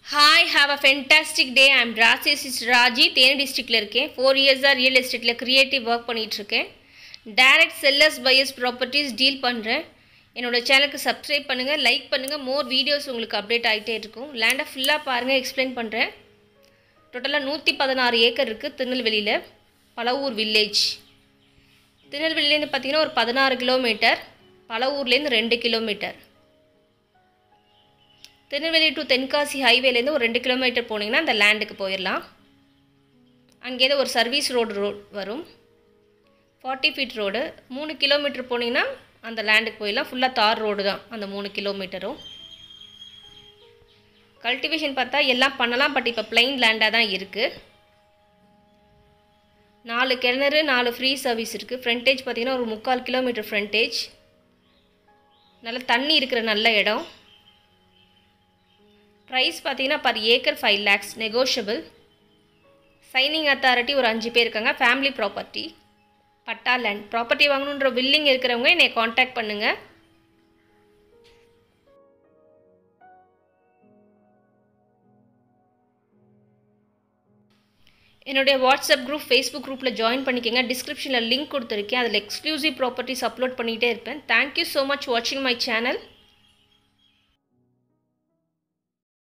hi have a fantastic day I'm ராசிஸ் ராஜி தேனி டிஸ்ட்ரிக்டில் இருக்கேன் ஃபோர் இயர்ஸாக ரியல் எஸ்டேட்டில் க்ரியேட்டிவ் ஒர்க் பண்ணிகிட்ருக்கேன் direct sellers buyers properties deal பண்ணுறேன் என்னோட சேனலுக்கு சப்ஸ்கிரைப் பண்ணுங்கள் லைக் பண்ணுங்கள் மோர் வீடியோஸ் உங்களுக்கு அப்டேட் ஆகிட்டே இருக்கும் லேண்டை ஃபுல்லாக பாருங்கள் எக்ஸ்பிளைன் பண்ணுறேன் டோட்டலாக நூற்றி பதினாறு ஏக்கர் இருக்குது திருநெல்வேலியில் பலவூர் வில்லேஜ் திருநெல்வேலியிலேருந்து பார்த்தீங்கன்னா ஒரு பதினாறு கிலோமீட்டர் பலவூர்லேருந்து ரெண்டு கிலோமீட்டர் திருநெல்வேலி டு தென்காசி ஹைவேலேருந்து ஒரு ரெண்டு கிலோமீட்டர் போனீங்கன்னா அந்த லேண்டுக்கு போயிடலாம் அங்கேருந்து ஒரு சர்வீஸ் ரோடு ரோட் வரும் ஃபார்ட்டி ஃபீட் ரோடு மூணு கிலோமீட்டர் போனீங்கன்னா அந்த லேண்டுக்கு போயிடலாம் ஃபுல்லாக தார் ரோடு தான் அந்த மூணு கிலோமீட்டரும் கல்டிவேஷன் பார்த்தா எல்லாம் பண்ணலாம் பட் இப்போ பிளைன் லேண்டாக தான் இருக்குது நாலு கிணறு நாலு ஃப்ரீ சர்வீஸ் இருக்குது ஃப்ரண்டேஜ் பார்த்தீங்கன்னா ஒரு முக்கால் கிலோமீட்டர் ஃப்ரண்டேஜ் நல்ல தண்ணி இருக்கிற நல்ல இடம் ப்ரைஸ் பார்த்தீங்கன்னா per acre five lakhs negotiable signing authority ஒரு அஞ்சு பேர் இருக்காங்க family property patta land property வாங்கணுன்ற வில்லிங் இருக்கிறவங்க என்னை காண்டாக்ட் பண்ணுங்கள் என்னுடைய வாட்ஸ்அப் குரூப் ஃபேஸ்புக் குரூப்பில் ஜாயின் பண்ணிக்கோங்க டிஸ்கிரிப்ஷனில் லிங்க் கொடுத்துருக்கேன் அதில் எக்ஸ்க்ளூசிவ் ப்ராப்பர்ட்டிஸ் அப்லோட் பண்ணிகிட்டே இருப்பேன் தேங்க்யூ ஸோ மச் வாட்சிங் மை சேனல்